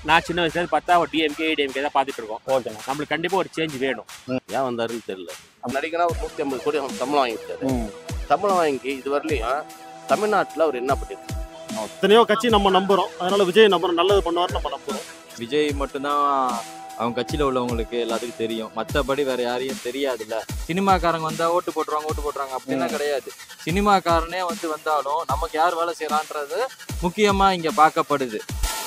நான் சின்ன வயசுல இருந்து பார்த்தா டிஎம்கே டிஎம்கே தான் பார்த்துட்டு இருக்கோம் ஓகேண்ணா நம்மளுக்கு கண்டிப்பா ஒரு சேஞ்ச் வேணும் ஏன் வந்தாருன்னு தெரியல நடிகனா ஒரு நூற்றி ஐம்பது கோடி அவன் சம்பளம் வாங்கிட்டாரு ம். சம்பளம் வாங்கி இது வரலையும் தமிழ்நாட்டில் அவர் என்ன பண்ணிருக்காரு எத்தனையோ கட்சி நம்ம நம்புறோம் அதனால விஜய் நம்புறோம் நல்லது பண்ணுவார் நம்ம நம்புறோம் விஜய் மட்டும்தான் அவங்க கட்சியில் உள்ளவங்களுக்கு எல்லாத்துக்கும் தெரியும் மற்றபடி வேற யாரையும் தெரியாதுல்ல சினிமாக்காரங்க வந்தா ஓட்டு போட்டுருவாங்க ஓட்டு போட்டுருவாங்க அப்படின்னா கிடையாது சினிமாக்காரனே வந்து வந்தாலும் நமக்கு யார் வேலை செய்யறான்றது முக்கியமா இங்க பார்க்கப்படுது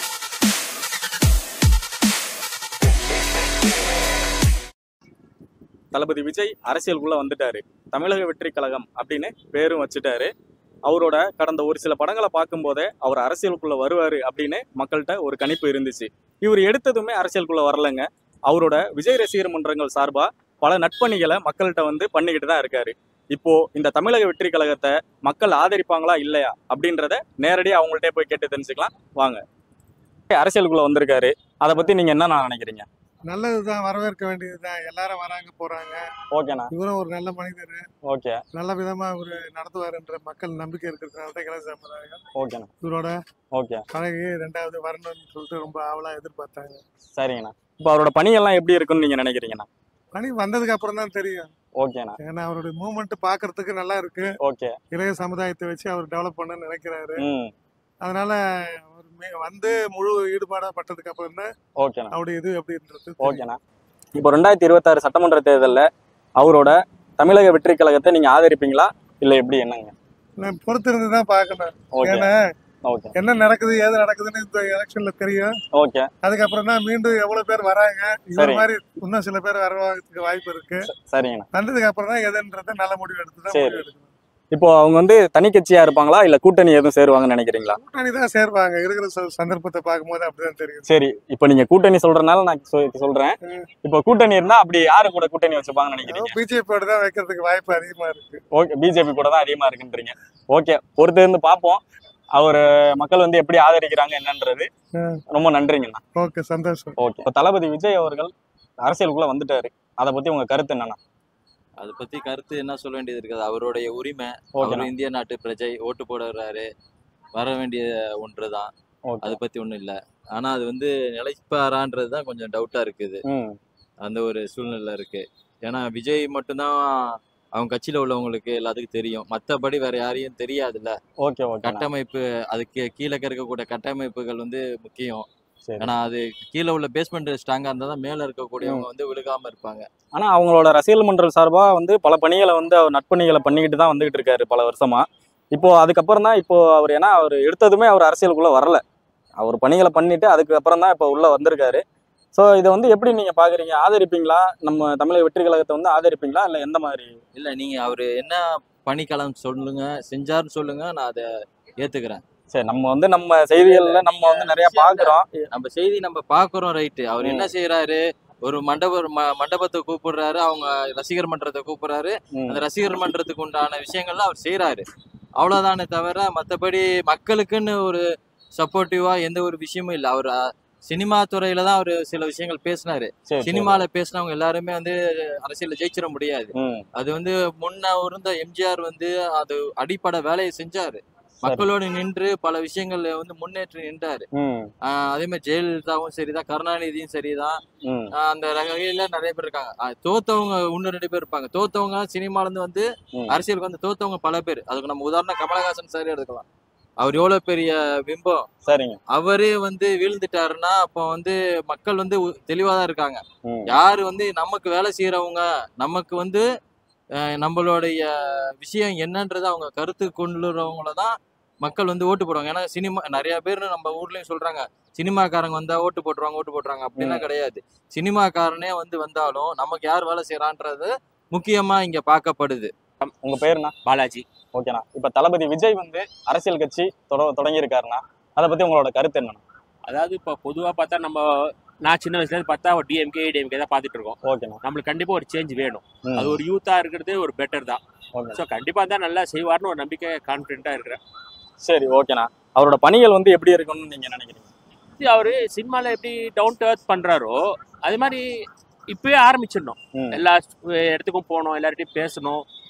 தளபதி விஜய் அரசியலுக்குள்ள வந்துட்டாரு தமிழக வெற்றி கழகம் அப்படின்னு பேரும் வச்சுட்டாரு அவரோட கடந்த ஒரு சில படங்களை பார்க்கும்போதே அவர் அரசியலுக்குள்ள வருவாரு அப்படின்னு மக்கள்கிட்ட ஒரு கணிப்பு இருந்துச்சு இவர் எடுத்ததுமே அரசியலுக்குள்ள வரலங்க அவரோட விஜய் ரசிகர் மன்றங்கள் சார்பா பல நட்பணிகளை மக்கள்கிட்ட வந்து பண்ணிக்கிட்டு தான் இருக்காரு இப்போ இந்த தமிழக வெற்றி கழகத்தை மக்கள் ஆதரிப்பாங்களா இல்லையா அப்படின்றத நேரடியாக அவங்கள்ட்ட போய் கேட்டு தெரிஞ்சுக்கலாம் வாங்க அரசியலுக்குள்ள வந்திருக்காரு அதை பத்தி நீங்க என்ன நினைக்கிறீங்க நல்லதுதான் வரவேற்க வேண்டியதுதான் எல்லாரும் வராங்க போறாங்க ஓகேண்ணா இவரும் ஒரு நல்ல மனிதர் ஓகே நல்ல விதமா இவரு நடத்துவாருன்ற மக்கள் நம்பிக்கை இருக்கிறதுனால தான் இளைய சமுதாயம் ஓகேண்ணா இவரோட ஓகே பழகி ரெண்டாவது வரணும்னு சொல்லிட்டு ரொம்ப ஆவலா எதிர்பார்த்தாங்க சரிங்கண்ணா இப்போ அவரோட பணியெல்லாம் எப்படி இருக்குன்னு நீங்க நினைக்கிறீங்கண்ணா பணி வந்ததுக்கு அப்புறம் தான் தெரியும் ஓகேண்ணா ஏன்னா அவருடைய மூமெண்ட் பாக்குறதுக்கு நல்லா இருக்கு ஓகே இளைய சமுதாயத்தை வச்சு அவர் டெவலப் பண்ண நினைக்கிறாரு ம் அதனால அவர் மே- வந்து முழு ஈடுபாடா பட்டதுக்கு அப்புறம் தான் ஓகேண்ணா அவருடைய இது அப்படின்றது தெரியும். ஓகேண்ணா இப்போ ரெண்டாயிரத்தி இருபத்தாறு சட்டமன்ற தேர்தலில் அவரோட தமிழக வெற்றி கழகத்தை நீங்க ஆதரிப்பீங்களா இல்லை எப்படி என்னங்க நான் பொறுத்திருந்து தான் பார்க்கணும் ஓகே ஏன்னா ஓகே என்ன நடக்குது ஏது நடக்குதுன்னு இந்த எலெக்ஷன்ல தெரியும் ஓகே அதுக்கப்புறம் தான் மீண்டும் எவ்வளவு பேர் வராங்க இது சரி. மாதிரி இன்னும் சில பேர் வரதுக்கு வாய்ப்பு இருக்கு சரிங்கண்ணா வந்ததுக்கு அப்புறம் தான் எதுன்றத நல்ல முடிவு எடுத்து தான் சரி. முடிவு எடுக்கணும் இப்போ அவங்க வந்து தனி கட்சியா இருப்பாங்களா இல்லை கூட்டணி எதுவும் சேருவாங்கன்னு நினைக்கிறீங்களா கூட்டணி தான் சேர்வாங்க இருக்கிற ச- சந்தர்ப்பத்தை பார்க்கும்போது அப்படிதான் தெரியும் சரி இப்போ நீங்க கூட்டணி சொல்றதுனால நான் சொ- சொல்றேன் இப்போ கூட்டணி இருந்தா அப்படி யாரு கூட கூட்டணி வச்சுப்பாங்கன்னு நினைக்கிறீங்க பிஜேபியோட தான் வைக்கிறதுக்கு வாய்ப்பு அதிகமா இருக்கு ஓகே பிஜேபி கூட தான் அதிகமா இருக்குன்றீங்க ஓகே பொறுத்து இருந்து பார்ப்போம் அவர் மக்கள் வந்து எப்படி ஆதரிக்கிறாங்க என்னன்றது ம். ரொம்ப நன்றிங்கண்ணா ஓகே சந்தோஷம் ஓகே இப்போ தளபதி விஜய் அவர்கள் அரசியலுக்குள்ள வந்துட்டாரு அதை பத்தி உங்க கருத்து என்னன்னா அதை பத்தி கருத்து என்ன சொல்ல வேண்டியது இருக்காது அவருடைய உரிமை ஓகேண்ணா அவர் இந்திய நாட்டு பிரஜை ஓட்டு போட வர்றாரு வர வேண்டிய ஒன்று தான் ஓகே அதை பத்தி ஒன்றும் இல்லை ஆனா அது வந்து நிலைப்பாரான்றது தான் கொஞ்சம் டவுட்டா இருக்குது ம் அந்த ஒரு சூழ்நிலை இருக்கு ஏன்னா விஜய் மட்டும்தான் அவங்க கட்சியில உள்ளவங்களுக்கு எல்லாத்துக்கும் தெரியும் மற்றபடி வேற யாரையும் தெரியாதுல்ல ஓகே ஓகே கட்டமைப்பு அதுக்கு கீழே இருக்கக்கூடிய கட்டமைப்புகள் வந்து முக்கியம் சரி ஏன்னா அது கீழே உள்ள பேஸ்மெண்ட் ஸ்ட்ராங்கா இருந்தா தான் மேல இருக்கக்கூடியவங்க வந்து விழுகாம இருப்பாங்க ஆனா அவங்களோட ரசிகர் மன்றம் சார்பா வந்து பல பணிகளை வந்து அவர் நட்பணிகளை பண்ணிக்கிட்டு தான் வந்துகிட்டு இருக்காரு பல வருஷமா இப்போ அதுக்கப்புறம் தான் இப்போ அவர் ஏன்னா அவர் எடுத்ததுமே அவர் அரசியலுக்குள்ள வரல அவர் பணிகளை பண்ணிட்டு அதுக்கப்புறம் தான் இப்போ உள்ள வந்திருக்காரு ஸோ இதை வந்து எப்படி நீங்க பாக்குறீங்க ஆதரிப்பீங்களா நம்ம தமிழக வெற்றி கழகத்தை வந்து ஆதரிப்பீங்களா இல்லை எந்த மாதிரி இல்ல நீங்க அவரு என்ன பணிக்காலம் சொல்லுங்க செஞ்சாருன்னு சொல்லுங்க நான் அதை ஏத்துக்கிறேன் சரி நம்ம வந்து நம்ம செய்திகள்ல நம்ம வந்து நிறைய பாக்குறோம் நம்ம செய்தி நம்ம பாக்குறோம் ரைட்டு அவர் என்ன செய்யறாரு ஒரு மண்டப ம- மண்டபத்தை கூப்பிடுறாரு அவங்க ரசிகர் மன்றத்தை கூப்பிடுறாரு ம். அந்த ரசிகர் மன்றத்துக்கு உண்டான விஷயங்கள்லாம் அவர் செய்யறாரு அவ்வளவுதானே தவிர மத்தபடி மக்களுக்குன்னு ஒரு சப்போர்ட்டிவா எந்த ஒரு விஷயமும் இல்லை அவர் அஹ், சினிமா துறையில தான் அவர் சில விஷயங்கள் பேசினாரு சரி, சரி. சினிமால பேசினவங்க எல்லாருமே வந்து அரசியல்ல ஜெயிச்சிட முடியாது ம், அது வந்து முன்ன இருந்த எம்ஜிஆர் வந்து அது அடிப்படை வேலையை செஞ்சாரு மக்களோடு நின்று பல விஷயங்கள்ல வந்து முன்னேற்றி நின்றாரு ம், ஆஹ் அதே மாதிரி ஜெயலலிதாவும் சரிதான் கருணாநிதியும் சரிதான் ம். ஆஹ் அந்த வகையில நிறைய பேர் இருக்காங்க ஆஹ் தோத்தவங்க இன்னும் ரெண்டு பேர் இருப்பாங்க தோத்தவங்க சினிமால இருந்து வந்து ம். அரசியலுக்கு வந்து தோத்தவங்க பல பேர் அதுக்கு நம்ம உதாரணம் கமலஹாசன் சார் எடுக்கலாம் அவர் எவ்வளவு பெரிய பிம்பம் சரிங்க அவரே வந்து வீழ்ந்துட்டாருன்னா அப்போ வந்து மக்கள் வந்து உ- தெளிவாதான் இருக்காங்க ம். யாரு வந்து நமக்கு வேலை செய்யறவங்க நமக்கு வந்து அஹ், நம்மளுடைய விஷயம் என்னன்றதை அவங்க கருத்து கொண்டுறவங்கள தான் மக்கள் வந்து ஓட்டு போடுவாங்க ஏன்னா சினிமா நிறைய பேர் நம்ம ஊர்லயும் சொல்றாங்க சினிமாக்காரங்க வந்தா ஓட்டு போட்டுருவாங்க ஓட்டு போட்டுருவாங்க அப்படிலாம் கிடையாது சினிமாக்காரனே வந்து வந்தாலும் நமக்கு யார் வேலை செய்யறான்றது முக்கியமா இங்க பார்க்கப்படுது உங்க பேருண்ணா பாலாஜி ஓகேண்ணா இப்போ தளபதி விஜய் வந்து அரசியல் கட்சி தொட தொடங்கியிருக்காருண்ணா அதை பத்தி உங்களோட கருத்து என்னண்ணா அதாவது இப்போ பொதுவா பார்த்தா நம்ம நான் சின்ன வயசுல இருந்து பார்த்தா டிஎம்கே டிஎம்கே தான் பார்த்துட்டு இருக்கோம் ஓகேண்ணா நம்மளுக்கு கண்டிப்பா ஒரு சேஞ்ச் வேணும் ம். அது ஒரு யூத்தா இருக்கிறது ஒரு பெட்டர் தான் ஓகே ஸோ கண்டிப்பா தான் நல்லா செய்வார்னு ஒரு நம்பிக்கை கான்ஃபிடென்ட்டா இருக்கிறேன் சரி ஓகேண்ணா அவரோட பணிகள் வந்து எப்படி இருக்கும்னு நீங்க நினைக்கிறீங்க இது அவரு சினிமால எப்படி டவுன் டு எர்த் பண்றாரோ அது மாதிரி இப்பயே ஆரம்பிச்சிடணும் ம். எல்லா இடத்துக்கும் போகணும் எல்லார்ட்டையும் பேசணும்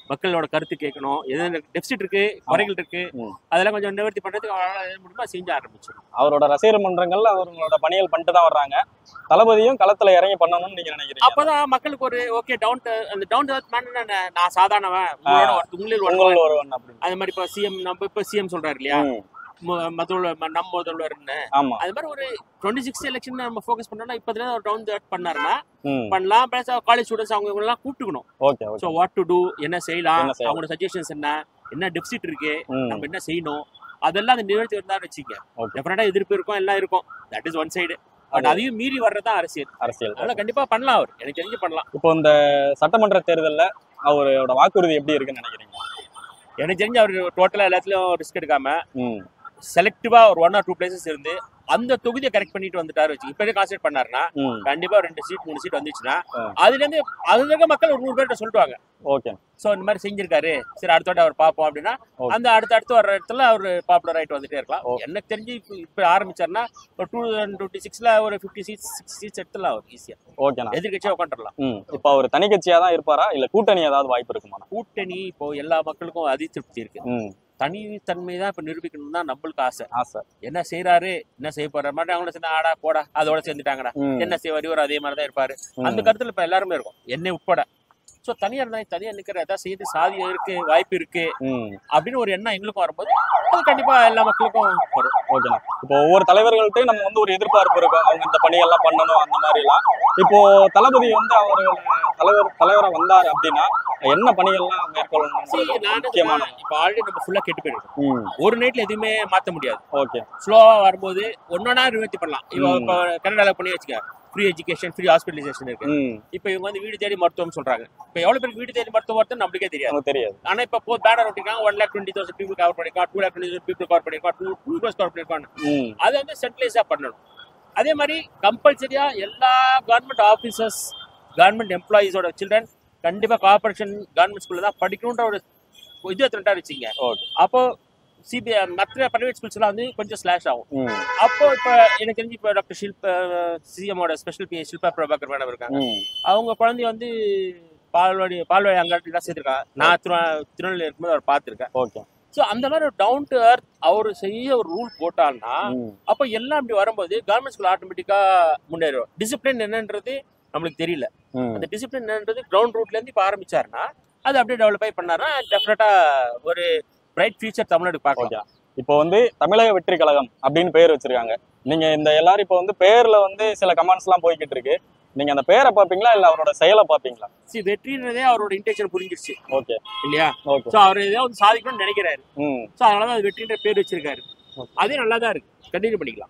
மக்களோட கருத்து கேட்கணும் எது டெபிசிட் இருக்கு குறைகள் இருக்கு ம். அதெல்லாம் கொஞ்சம் நிவர்த்தி பண்றதுக்கு அவரால் எது முடியுமோ செஞ்சு ஆரம்பிச்சிடும் அவரோட ரசிகர் மன்றங்கள்ல அவங்களோட பணிகள் பண்ணிட்டு தான் வர்றாங்க தளபதியும் களத்துல இறங்கி பண்ணணும்னு நீங்க நினைக்கிறீங்க அப்பதான் மக்களுக்கு ஒரு ஓகே டவுன் அந்த டவுன் மேன் நான் சாதாரணவன் உங்களோட ஒரு- உங்களில் ஒருவன். உங்கள ஒருவன் அப்படின்னு அது மாதிரி இப்போ சிஎம் நம்ம இப்போ சிஎம் சொல்றாரு இல்லையா ம், மு- முதல்வர் ம- நம்ம முதல்வர்னு ஆமா அது மாதிரி ஒரு டுவெண்ட்டி சிக்ஸ் எலெக்ஷன் நம்ம ஃபோக்கஸ் பண்ணோம்னா இப்போதுல ஒரு டவுன் பண்ணாருன்னா ம் பண்ணலாம் ப்ளஸ் காலேஜ் ஸ்டூடெண்ட்ஸ் அவங்க இவங்கெல்லாம் கூப்பிட்டுக்கணும் okay okay so what to do என்ன செய்யலாம் என்ன செய்யலாம்? அவங்களோட சஜஷன்ஸ் என்ன என்ன டெபிசிட் இருக்கு ம் நம்ம என்ன செய்யணும் அதெல்லாம் அந்த நிவர்த்தி வந்தா வச்சுக்க Okay. டெஃபினட்டா எதிர்ப்பு இருக்கும் எல்லாம் இருக்கும் that is one side but அது- அதையும் மீறி வர்றதுதான் அரசியல் அரசியல் அதனால கண்டிப்பா பண்ணலாம் அவர் எனக்கு தெரிஞ்சு பண்ணலாம் இப்போ இந்த சட்டமன்ற தேர்தல்ல அவரோட வாக்குறுதி எப்படி இருக்குன்னு நினைக்கிறீங்க எனக்கு தெரிஞ்சு அவர் டோட்டலா எல்லாத்துலயும் ரிஸ்க் எடுக்காம ம் செலக்டிவா ஒரு ஒன் ஆர் டூ பிளேசஸ் இருந்து அந்த தொகுதியை கரெக்ட் பண்ணிட்டு வந்துட்டாரு வச்சு இப்ப கான்சென்ட் பண்ணாருன்னா ம் கண்டிப்பா ரெண்டு சீட் மூணு சீட் வந்துச்சுன்னா ஆ. அதுல இருந்து அதுல இருக்க மக்கள் ஒரு நூறு பேர்ட்ட சொல்லிட்டுவாங்க ஓகே சோ இந்த மாதிரி செஞ்சிருக்காரு சரி அடுத்த வாட்டி அவர் பார்ப்போம் அப்படின்னா Okay. அந்த அடுத்த அடுத்து வர்ற இடத்துல அவர் பாப்புலர் ஆயிட்டு வந்துட்டே இருக்கலாம் Okay. எனக்கு தெரிஞ்சு இப்ப இப்ப ஆரம்பிச்சாருன்னா ஒரு டூ தௌசண்ட் டுவெண்ட்டி சிக்ஸ்ல ஒரு ஃபிஃப்டி சீட்ஸ் சிக்ஸ் சீட்ஸ் எடுத்துலாம் அவர் ஈஸியா ஓகேண்ணா எதிர்கட்சியா உட்காந்துடலாம் ம் இப்போ அவர் தனி கட்சியா தான் இருப்பாரா இல்ல கூட்டணி ஏதாவது வாய்ப்பு இருக்குமா கூட்டணி இப்போ எல்லா மக்களுக்கும் அதிருப்தி இருக்கு ம் தனித்தன்மை தான் இப்ப நிரூபிக்கணும் தான் நம்மளுக்கு ஆசை ஆசை என்ன செய்யறாரு என்ன செய்ய போற மாதிரி அவங்கள சேர்ந்து ஆடா போடா அதோட சேர்ந்துட்டாங்கடா ம் என்ன செய்வார் இவர் அதே மாதிரி தான் இருப்பாரு ம். அந்த கருத்துல இப்ப எல்லாருமே இருக்கும் என்னை உட்பட சோ தனியா இருந்தா தனியா நிக்கிற ஏதாவது செய்து சாதியம் இருக்கு வாய்ப்பு இருக்கு ம் அப்படின்னு ஒரு எண்ணம் எங்களுக்கும் வரும்போது அது கண்டிப்பா எல்லா மக்களுக்கும் வரும் ஓகேண்ணா இப்போ ஒவ்வொரு தலைவர்கள்ட்டையும் நம்ம வந்து ஒரு எதிர்பார்ப்பு இருக்கும் அவங்க இந்த பணியெல்லாம் பண்ணணும் அந்த மாதிரி எல்லாம் இப்போ தளபதி வந்து அவர் தலைவர் தலைவரா வந்தார் அப்படின்னா என்ன பணிகள்லாம் See, மேற்கொள்ளணும் நான் முக்கியமான என்ன இப்ப ஆல்ரெடி நம்ம ஃபுல்லா கெட்டு போயிருக்கோம் ம் ஒரு நைட்ல எதுவுமே மாத்த முடியாது ஓகே ஸ்லோவா வரும்போது ஒன்னொன்னா நிவர்த்தி பண்ணலாம் இப்போ ம். இப்போ கனடால பண்ணி வச்சுக்க ஃப்ரீ எஜுகேஷன் ஃப்ரீ ஹாஸ்பிட்டலைசேஷன் இருக்கு ம் இப்போ இவங்க வந்து வீடு தேடி மருத்துவம் சொல்றாங்க இப்போ எவ்வளவு பேருக்கு வீடு தேடி மருத்துவம் வருதுன்னு நம்மளுக்கே தெரியாது எனக்கு தெரியாது ஆனா இப்போ போ பேனர் ஒட்டிருக்காங்க one lakh twenty thousand people cover பண்ணிருக்கான் two lakh twenty thousand people cover பண்ணிருக்கான் டூ டூ க்ரோஸ் கவர் பண்ணிருக்கான் ம் அதை வந்து சென்ட்ரலைஸா பண்ணணும் அதே மாதிரி கம்பல்சரியா எல்லா கவர்மெண்ட் ஆஃபீஸர்ஸ் கவர்மெண்ட் எம்ப்ளாயீஸோட சில்ட்ரன் கண்டிப்பா கார்பரேஷன் கவர்மெண்ட் ஸ்கூல்ல தான் படிக்கணுன்ற ஒரு இது எத்தனை வச்சுங்க ஓகே அப்போ சிபிஐ மற்ற பிரைவேட் ஸ்கூல்ஸ் எல்லாம் வந்து கொஞ்சம் ஸ்லாஷ் ஆகும் ம் அப்போ இப்போ எனக்கு தெரிஞ்சு இப்போ டாக்டர் ஷில்பா சிஎமோட special P Shilpa Prabhakar madam இருக்காங்க ம் அவங்க குழந்தைய வந்து பால்வாடி பால்வாடி அங்காட்டிலாம் சேர்த்துருக்காங்க நான் திரு திருநெல்வேலி இருக்கும்போது அவர் பார்த்துருக்கேன் ஓகே ஸோ அந்த மாதிரி ஒரு டவுன் டு அர்த் அவர் செய்ய ஒரு ரூல் போட்டால்னா ம் அப்போ எல்லாம் இப்படி வரும்போது கவர்மெண்ட் ஸ்கூல் ஆட்டோமேட்டிக்கா முன்னேறும் டிசிப்ளின் என்னன்றது நம்மளுக்கு தெரியல ம் அந்த டிசிப்ளின் என்னன்றது கிரவுண்ட் ரூட்ல இருந்து இப்போ ஆரம்பிச்சாருன்னா அது அப்படியே டெவலப் ஆகி பண்ணாருன்னா டெஃபினட்டா ஒரு பிரைட் ஃபியூச்சர் தமிழ்நாட்டுக்கு பார்க்கலாம் ஓகே இப்போ வந்து தமிழக வெற்றி கழகம் அப்படின்னு பேர் வச்சிருக்காங்க நீங்க இந்த எல்லாரும் இப்போ வந்து பேர்ல வந்து சில கமெண்ட்ஸ் எல்லாம் போய்கிட்டு இருக்கு நீங்க அந்த பேரை பாப்பீங்களா இல்ல அவரோட செயலை பாப்பீங்களா சி வெற்றின்றதே அவரோட இன்டென்ஷன் புரிஞ்சிருச்சு ஓகே இல்லையா ஓகே ஸோ அவர் ஏதோ வந்து சாதிக்கணும்னு நினைக்கிறாரு ம் ஸோ அதனால தான் அது வெற்றின்ற பேர் வச்சிருக்காரு Okay. அதே நல்லா தான் இருக்கு கண்டினியூ பண்ணிக்கலாம்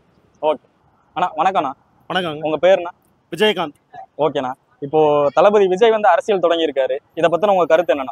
அண்ணா வணக்கம்ண்ணா வணக்கம் உங்க பேருண்ணா விஜயகாந்த் ஓகேண்ணா இப்போ தளபதி விஜய் வந்து அரசியல் தொடங்கியிருக்காரு இதை பத்தின உங்க கருத்து என்னண்ணா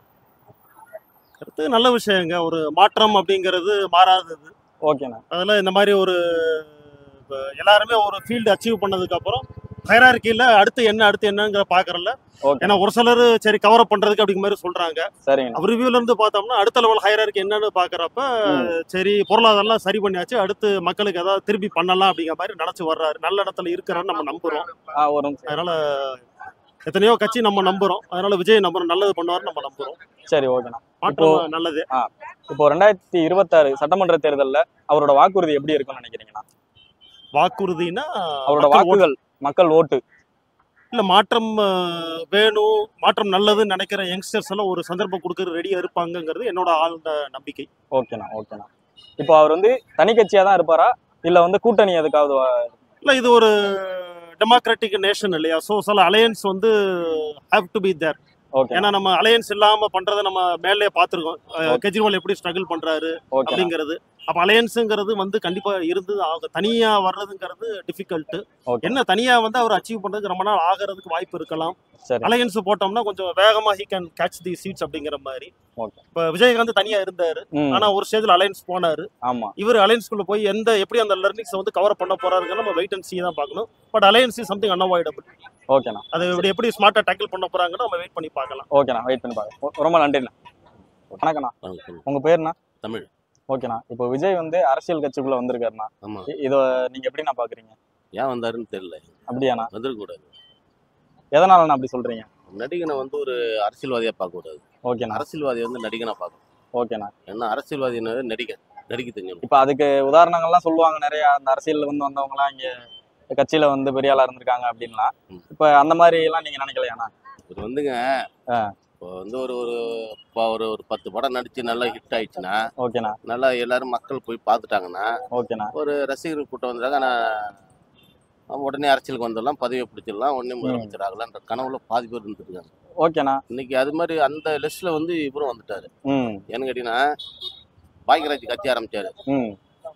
அடுத்து நல்ல விஷயங்க ஒரு மாற்றம் அப்படிங்கிறது மாறாதது ஓகேண்ணா அதில் இந்த மாதிரி ஒரு இப்ப எல்லாருமே ஒரு ஃபீல்டு அச்சீவ் பண்ணதுக்கு அப்புறம் ஹைரார்கியில் அடுத்து என்ன அடுத்து என்னங்கிற பார்க்கறல ஓகே ஏன்னா ஒரு சிலர் சரி கவர் அப் பண்றதுக்கு அப்படிங்கிற மாதிரி சொல்றாங்க சரிங்கண்ணா அவர் ரிவ்யூல இருந்து பார்த்தோம்னா அடுத்த லெவல் ஹைரார்கி என்னன்னு பார்க்கறப்ப ம். சரி பொருளாதாரம் சரி பண்ணியாச்சு அடுத்து மக்களுக்கு ஏதாவது திருப்பி பண்ணலாம் அப்படிங்கிற மாதிரி நினைச்சு வர்றாரு நல்ல இடத்துல இருக்கிறான்னு நம்ம நம்புறோம் ஆ ஒரு நிமிஷம். அதனால எத்தனையோ கட்சி நம்ம நம்புறோம் அதனால விஜய் நம்புறோம் நல்லது பண்ணுவாரு நம்ம நம்புறோம் சரி ஓகேண்ணா மாற்றம் நல்லது இப்போ ரெண்டாயிரத்தி இருபத்தாறு சட்டமன்ற தேர்தல்ல அவரோட வாக்குறுதி எப்படி இருக்கும்னு நினைக்கிறீங்கண்ணா வாக்குறுதினா அவரோட மக்கள் ஓட்டு- வாக்குகள் மக்கள் ஓட்டு இல்ல மாற்றம் அஹ், வேணும் மாற்றம் நல்லதுன்னு நினைக்கிற யங்ஸ்டர்ஸ் எல்லாம் ஒரு சந்தர்ப்பம் கொடுக்கறது ரெடியா இருப்பாங்கங்கிறது என்னோட ஆழ்ந்த நம்பிக்கை ஓகேண்ணா ஓகேண்ணா இப்போ அவர் வந்து தனி கட்சியா தான் இருப்பாரா இல்ல வந்து கூட்டணி எதுக்காவது வ- இல்ல இது ஒரு டெமோக்ராட்டிக் நேஷன் இல்லையா ஸோ சில அலையன்ஸ் வந்து have to be there okay ஏன்னா நம்ம அலையன்ஸ் இல்லாம பண்றதை நம்ம மேலே பார்த்துருக்கோம் Okay. கெஜ்ரிவால் எப்படி ஸ்ட்ரகிள் பண்றாரு ஓகே அப்படிங்கிறது அப்ப அலையன்ஸுங்கிறது வந்து கண்டிப்பா இருந்து ஆகும் தனியா வர்றதுங்கிறது டிஃபிகல்ட் ஓகே என்ன தனியா வந்து அவர் அச்சீவ் பண்றதுக்கு ரொம்ப நாள் ஆகிறதுக்கு வாய்ப்பு இருக்கலாம் சரி அலையன்ஸ் போட்டோம்னா கொஞ்சம் வேகமா he can catch the seats அப்படிங்கிற மாதிரி Okay. இப்ப விஜயகாந்த் தனியா இருந்தாரு ம் ஆனா ஒரு ஸ்டேஜ்ல அலையன்ஸ் போனாரு ஆமா இவர் அலையன்ஸ்குள்ள போய் எந்த எப்படி அந்த லெர்னிங்ஸ் வந்து கவர் பண்ண போறாருங்க நம்ம வெயிட் அண்ட் சீ தான் பார்க்கணும் but alliance is something unavoidable ஓகேண்ணா அது இப்படி எப்படி ஸ்மார்ட்டா டேக்கிள் பண்ண போறாங்கன்னு நம்ம வெயிட் பண்ணி பார்க்கலாம் ஓகேண்ணா வெயிட் பண்ணி பாருங்க ரொம்ப நன்றிண்ணா வணக்கண்ணா வணக்கம். உங்க பேருண்ணா தமிழ் ஓகேண்ணா இப்போ விஜய் வந்து அரசியல் கட்சிக்குள்ள வந்திருக்காருண்ணா ஆமா இ- இத நீங்க எப்படிண்ணா பாக்குறீங்க ஏன் வந்தாருன்னு தெரியல அப்படியாண்ணா வந்துடக்கூடாது எதனாலண்ணா அப்படி சொல்றீங்க நடிகனை வந்து ஒரு அரசியல்வாதியா பார்க்க கூடாது ஓகேண்ணா அரசியல்வாதி வந்து நடிகனா பார்க்கணும் ஓகேண்ணா ஏன்னா அரசியல்வாதினது நடிகன் நடிக்க தெரிஞ்சவன் இப்போ அதுக்கு உதாரணங்கள்லாம் சொல்லுவாங்க நிறைய அந்த அரசியல்ல வந்து வந்தவங்கலாம் இங்க கட்சியில வந்து பெரிய ஆளா இருந்திருக்காங்க அப்படின்லாம் ம். இப்போ அந்த மாதிரி எல்லாம் நீங்க நினைக்கலையாண்ணா இது வந்துங்க ஆ. இப்போ வந்து ஒரு ஒரு இப்போ ஒரு ஒரு பத்து படம் நடிச்சு நல்லா ஹிட் ஆயிடுச்சுன்னா ஓகேண்ணா நல்லா எல்லாரும் மக்கள் போய் பார்த்துட்டாங்கன்னா ஓகேண்ணா ஒரு ரசிகர்கள் கூட்டம் வந்தாங்க நான் உடனே அரசியலுக்கு வந்துடலாம் பதவியை பிடிச்சிடலாம் உடனே முதலமைச்சர் ஆகலான்ற கனவுல பாதி பேர் இருந்துருக்காங்க ஓகேண்ணா இன்னைக்கு அது மாதிரி அந்த லிஸ்ட்ல வந்து இவரும் வந்துட்டாரு ம் ஏன்னு கேட்டீங்கன்னா பாக்கியராஜ் கட்சி ஆரம்பிச்சாரு ம்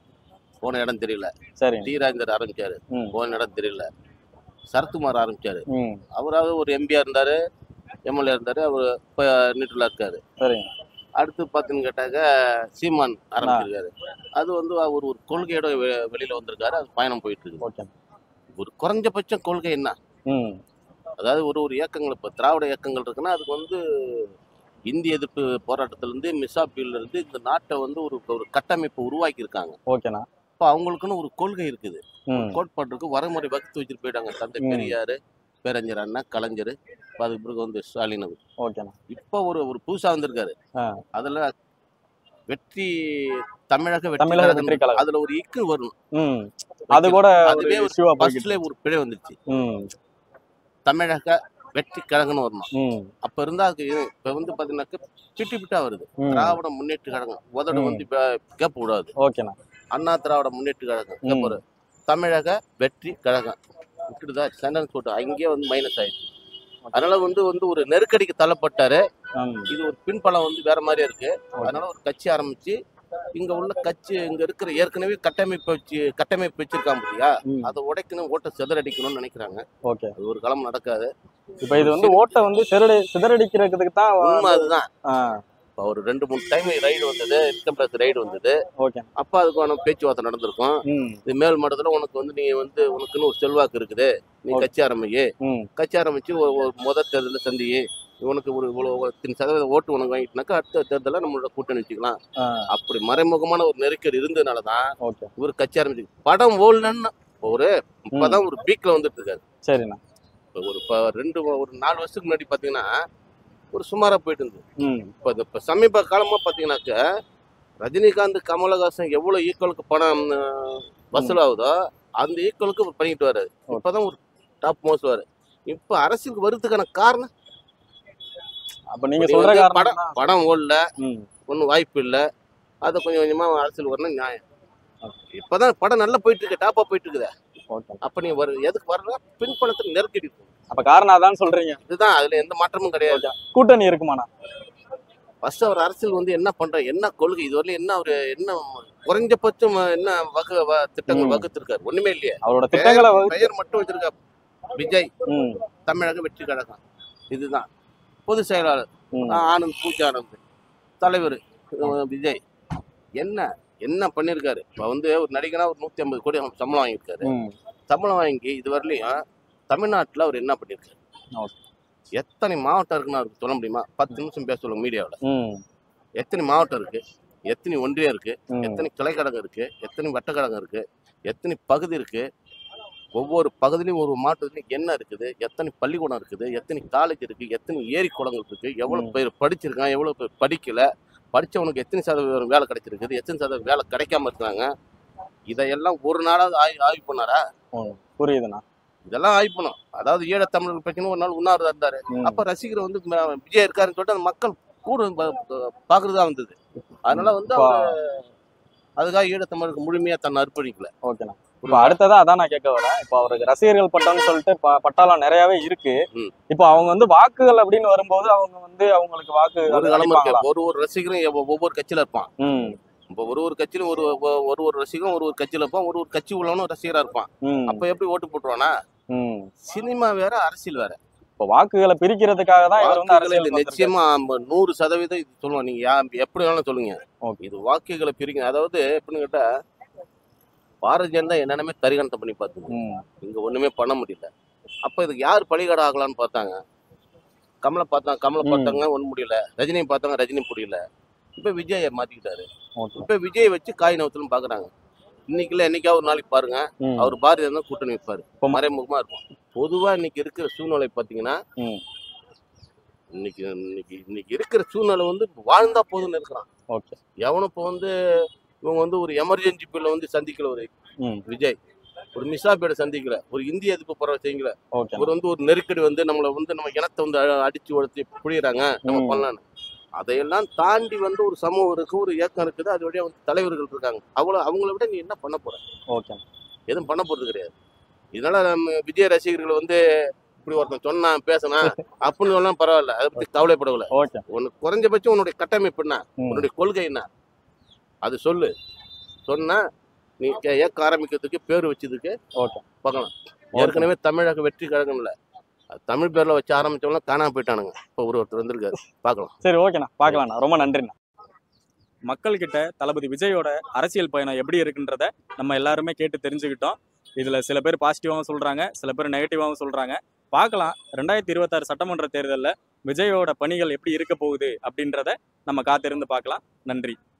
போன இடம் தெரியல சரிங்க டி ராஜேந்தர் ஆரம்பிச்சாரு ம். போன இடம் தெரியல சரத்குமார் ஆரம்பிச்சாரு ம் அவராவது ஒரு எம்பியா இருந்தாரு எம்எல்ஏ இருந்தாரு அவர் இப்போ நீட்டில் இருக்காரு சரிங்க அடுத்து பார்த்துன்னு கேட்டாக்க சீமான் ஆரம்பிச்சிருக்காரு அது வந்து அவர் ஒரு கொள்கையோட வெ- வெளியில வந்திருக்காரு அது பயணம் போயிட்டு இருக்கு ஓகே ஒரு குறைஞ்சபட்சம் கொள்கை என்ன ம் அதாவது ஒரு ஒரு இயக்கங்கள் இப்போ திராவிட இயக்கங்கள் இருக்குன்னா அதுக்கு வந்து இந்திய எதிர்ப்பு போராட்டத்திலேருந்து மிசாப்பில இருந்து இந்த நாட்டை வந்து ஒரு ஒரு கட்டமைப்பை உருவாக்கி இருக்காங்க ஓகேண்ணா இப்போ அவங்களுக்குன்னு ஒரு கொள்கை இருக்குது ம் கோட்பாடு இருக்கு வரைமுறை வகுத்து வச்சுட்டு போயிட்டாங்க தந்தை ம். பெரியாரு பேரஞ்சர் அண்ணா கலைஞர் இப்போ அதுக்கு பிறகு வந்து ஸ்டாலின் அவர் ஓகேண்ணா இப்போ ஒரு ஒரு புதுசா வந்திருக்காரு ஆ. அதுல வெற்றி தமிழக வெற்றி தமிழக கழகம் வெற்றி கழகம். அதுல ஒரு இக்கு வரும் ம் அது கூட ஒரு அதுவே ஒரு இஷ்யூவா போய்கிட்டு ஃபர்ஸ்ட்ல ஒரு பிழை வந்துருச்சு ம் தமிழக வெற்றி கழகம்னு வரணும் ம் அப்ப இருந்தா அது இப்ப வந்து பாத்தீங்கன்னாக்க பிட்டு பிட்டா வருது ம் திராவிட முன்னேற்ற கழகம் உதடு ம். வந்து கேப் விடாது ஓகேண்ணா அண்ணா திராவிட முன்னேற்ற கழகம் ம். கேப் தமிழக வெற்றி கழகம் விட்டுடுதா சென்டென்ஸ் போட்டு அங்கேயே வந்து மைனஸ் ஆயிடுச்சு அதனால வந்து வந்து ஒரு நெருக்கடிக்கு தள்ளப்பட்டாரு ம் இது ஒரு பின்பலம் வந்து வேற மாதிரியா இருக்கு அதனால ஒரு கட்சி ஆரம்பிச்சு இங்க உள்ள கட்சி இங்க இருக்கிற ஏற்கனவே கட்டமைப்பு வச்சு கட்டமைப்பு வச்சிருக்காங்க இல்லையா ம் அதை உடைக்கணும் ஓட்டை சிதறடிக்கணும்னு நினைக்கிறாங்க ஓகே அது ஒரு களம் நடக்காது இப்போ இது வந்து ஓட்டை வந்து சிதறடி சிதறடிக்கிறதுக்கு தான் உண்மை அதுதான் ஆ இப்போ ஒரு ரெண்டு மூணு டைம் ரைடு வந்தது இன்கம் டேக்ஸ் ரைடு வந்தது ஓகே அப்போ அதுக்கான பேச்சுவார்த்தை நடந்திருக்கும் ம் இது மேல் மட்டத்தில் உனக்கு வந்து நீ வந்து உனக்குன்னு ஒரு செல்வாக்கு இருக்குது நீ Okay. கட்சி ஆரம்பியே ம் கட்சி ஆரம்பிச்சு ஒரு ஒரு முதல் தேர்தலில் சந்தியே உனக்கு ஒரு இவ்வளோ இத்தனை சதவீத ஓட்டு உனக்கு வாங்கிட்டுனாக்கா அடுத்த தேர்தலில் நம்மளோட கூட்டணி வச்சுக்கலாம் ஆ அப்படி மறைமுகமான ஒரு நெருக்கடி இருந்ததுனால தான் ஓகே இவர் கட்சி ஆரம்பிச்சு படம் ஓடலன்னு ஒரு இப்பதான் ஒரு பீக்ல வந்துட்டு இருக்காரு சரிண்ணா இப்போ ஒரு இப்போ ரெண்டு ஒரு நாலு வருஷத்துக்கு முன்னாடி பார்த்தீங்கன்னா ஒரு சுமாரா போயிட்டு இருந்தது ம் இப்போ இப்போ சமீப காலமா பார்த்தீங்கன்னாக்க ரஜினிகாந்த் கமலஹாசன் எவ்வளோ ஈக்குவலுக்கு பணம் அஹ், வசூலாகுதோ அந்த ஈக்குவலுக்கு இவர் பண்ணிட்டு வர்றாரு இப்போதான் ஒரு டாப் மோஸ்ட் வர இப்போ அரசியலுக்கு வருதுக்கான காரணம் அப்ப நீங்க நீ சொல்ற வந்து காரணம் படம் தான். படம் ஓடல ம் ஒன்றும் வாய்ப்பு இல்லை அதை கொஞ்சம் கொஞ்சமா அரசியல் வரணும் நியாயம் இப்போதான் படம் நல்லா போயிட்டு இருக்கு டாப்பா போயிட்டு இருக்குதே ஓகே அப்ப நீ வர எதுக்கு வரல பின்பணத்துக்கு நெருக்கடி இருக்கும். அப்ப காரணம் அதான் சொல்றீங்க இதுதான் அதுல எந்த மாற்றமும் கிடையாது கூட்டணி இருக்குமாண்ணா ஃபர்ஸ்ட் அவர் அரசியல் வந்து என்ன பண்ற என்ன கொள்கை இதுவரையிலும் என்ன அவரு என்ன குறைஞ்சபட்சம் என்ன வகு வ- திட்டங்கள் ம். வகுத்திருக்காரு ஒண்ணுமே இல்லையே அவரோட திட்டங்களை வகு- பெயர் மட்டும் வச்சிருக்கா விஜய் ம் தமிழக வெற்றி கழகம் இதுதான் பொதுச் செயலாளர் ம் ஆ, ஆனந்த் பூஜா ஆனந்த் தலைவர் அஹ், விஜய் என்ன என்ன பண்ணியிருக்காரு இப்போ வந்து ஒரு நடிகனா ஒரு நூத்தி ஐம்பது கோடி சம்பளம் வாங்கியிருக்காரு ம் சம்பளம் வாங்கி இது வரலையும் தமிழ்நாட்டுல அவர் என்ன பண்ணியிருக்காரு ஓகே. எத்தனை மாவட்டம் இருக்குன்னு அவருக்கு சொல்ல முடியுமா பத்து நிமிஷம் பேச சொல்லுங்க மீடியாவில் ம் எத்தனை மாவட்டம் இருக்கு எத்தனை ஒன்றியம் இருக்கு ம் எத்தனை கிளைக்கழகம் இருக்கு எத்தனை வட்டக்கழகம் இருக்கு எத்தனை பகுதி இருக்கு ஒவ்வொரு பகுதியிலும் ஒரு மாவட்டத்துலையும் என்ன இருக்குது எத்தனை பள்ளிக்கூடம் இருக்குது எத்தனை காலேஜ் இருக்கு எத்தனை ஏரி குளங்கள் இருக்கு எவ்வளவு ம். பேர் படிச்சிருக்கான் எவ்வளவு பேர் படிக்கல படிச்சவனுக்கு எத்தனை சதவீதம் வேலை கிடைச்சிருக்குது எத்தனை சதவீதம் வேலை கிடைக்காம இருக்காங்க இதையெல்லாம் ஒரு நாளாவது ஆய்வு ஆய்வு பண்ணாரா புரியுதுண்ணா இதெல்லாம் ஆய்வு பண்ணும் அதாவது ஈழ தமிழர்கள் பிரச்சனை ஒரு நாள் உண்ணாவிரதம் இருந்தாரு ம் அப்ப ரசிகர் வந்து ம- விஜய் இருக்காருன்னு சொல்லிட்டு அந்த மக்கள் கூட பாக்குறதா வந்தது அதனால வந்து இப்போ- அவர் அதுக்காக ஈழத்தமிழருக்கு முழுமையா தன்னை அர்ப்பணிக்கல ஓகேண்ணா இப்போ அடுத்ததா அதான் நான் கேட்க வரேன் இப்போ அவருக்கு ரசிகர்கள் பட்டம்னு சொல்லிட்டு ப- பட்டாளம் நிறையவே இருக்கு ம். இப்போ அவங்க வந்து வாக்குகள் அப்படின்னு வரும்போது அவங்க வந்து அவங்களுக்கு வாக்கு ஒரு அது காலம் அளிப்பாங்களா? இருக்கு ஒரு ஒரு ரசிகரும் எவ்வ- ஒவ்வொரு கட்சியில இருப்பான் ம் இப்போ ஒரு ஒரு கட்சியிலும் ஒரு ஒ- ஒரு ஒரு ரசிகரும் ஒரு ஒரு கட்சியில இருப்பான் ஒரு ஒரு கட்சி உள்ளவனும் ரசிகரா இருப்பான் ம் அப்ப எப்படி ஓட்டு போட்டுருவானா ம் சினிமா வேற அரசியல் வேற இப்போ வாக்குகளை பிரிக்கிறதுக்காக தான் இவர் வந்து வாக்குகளை அரசியல் நிச்சயமா நம்ம நூறு சதவீதம் இது சொல்லுவோம் நீங்க யா எப்படி வேணாலும் சொல்லுங்க ஓகே. இது வாக்குகளை பிரிக்க அதாவது எப்படின்னு கேட்டா பாரதிய ஜனதா என்னென்னமே தரிகணத்தை பண்ணி பார்த்துங்க ம் இங்க ஒண்ணுமே பண்ண முடியல அப்ப இதுக்கு யார் பலிகடை ஆகலாம்னு பார்த்தாங்க கமலை பார்த்தாங்க கமலை ம். பார்த்தாங்க ஒன்றும் முடியல ரஜினியை பார்த்தாங்க ரஜினி முடியல இப்ப விஜயை மாத்திக்கிட்டாரு ஓகே இப்ப விஜய் வச்சு காய் நவத்துலும் பாக்குறாங்க இன்னைக்கு இல்ல என்னைக்கா ஒரு நாளைக்கு பாருங்க ம் அவர் பாரதிய ஜனதா கூட்டணி வைப்பாரு இப்போ- மறைமுகமா இருக்கும் பொதுவா இன்னைக்கு இருக்கிற சூழ்நிலை பாத்தீங்கன்னா ம் இன்னைக்கு இன்னைக்கு இன்னைக்கு இருக்கிற சூழ்நிலை வந்து வாழ்ந்தா போதும்னு இருக்கிறான் ஓகே எவனும் இப்போ வந்து இவங்க வந்து ஒரு எமர்ஜென்சி பில்லை வந்து சந்திக்கல ஒரு ம் விஜய் ஒரு மிசாபேடை சந்திக்கல ஒரு இந்திய எதிர்ப்பு பரவ செய்யல ஓகே ஒரு வந்து ஒரு நெருக்கடி வந்து நம்மளை வந்து நம்ம இனத்தை வந்து அ- அடிச்சு உடச்சி புழியறாங்க நம்ம ம். பண்ணலான்னு அதையெல்லாம் தாண்டி வந்து ஒரு சமூகம் இருக்கு ஒரு இயக்கம் இருக்குது அது வழியா வந்து தலைவர்கள் இருக்காங்க அவ்வளோ அவங்கள விட நீ என்ன பண்ண போற ஓகே எதுவும் பண்ண போறது கிடையாது இதனால நம்ம விஜய் ரசிகர்கள் வந்து இப்படி ஒருத்தன் சொன்னான் பேசினான் அப்படின்னு சொன்னா பரவாயில்ல அதை பத்தி கவலைப்படவில்லை ஓகே உனக்கு குறைஞ்சபட்சம் உன்னுடைய கட்டமைப்பு என்ன ம். உன்னுடைய கொள்கை என்ன அது சொல்லு சொன்னா நீ கே- இயக்கம் ஆரம்பிக்கிறதுக்கு பேர் வச்சதுக்கு ஓகே பார்க்கலாம் ஏற்கனவே தமிழக வெற்றி கழகம் இல்ல அது தமிழ் பேர்ல வச்சு ஆரம்பிச்சவங்க காணாம போயிட்டானுங்க இப்போ ஒரு ஒருத்தர் வந்திருக்காரு பார்க்கலாம் சரி ஓகேண்ணா பார்க்கலாண்ணா ரொம்ப நன்றிண்ணா மக்கள்கிட்ட தளபதி விஜயோட அரசியல் பயணம் எப்படி இருக்குன்றத நம்ம எல்லாருமே கேட்டு தெரிஞ்சுக்கிட்டோம் இதுல சில பேர் பாசிட்டிவாகவும் சொல்றாங்க சில பேர் நெகட்டிவாகவும் சொல்றாங்க பார்க்கலாம் ரெண்டாயிரத்தி இருபத்தாறு சட்டமன்ற தேர்தலில் விஜயோட பணிகள் எப்படி இருக்க போகுது அப்படின்றத நம்ம காத்திருந்து பார்க்கலாம் நன்றி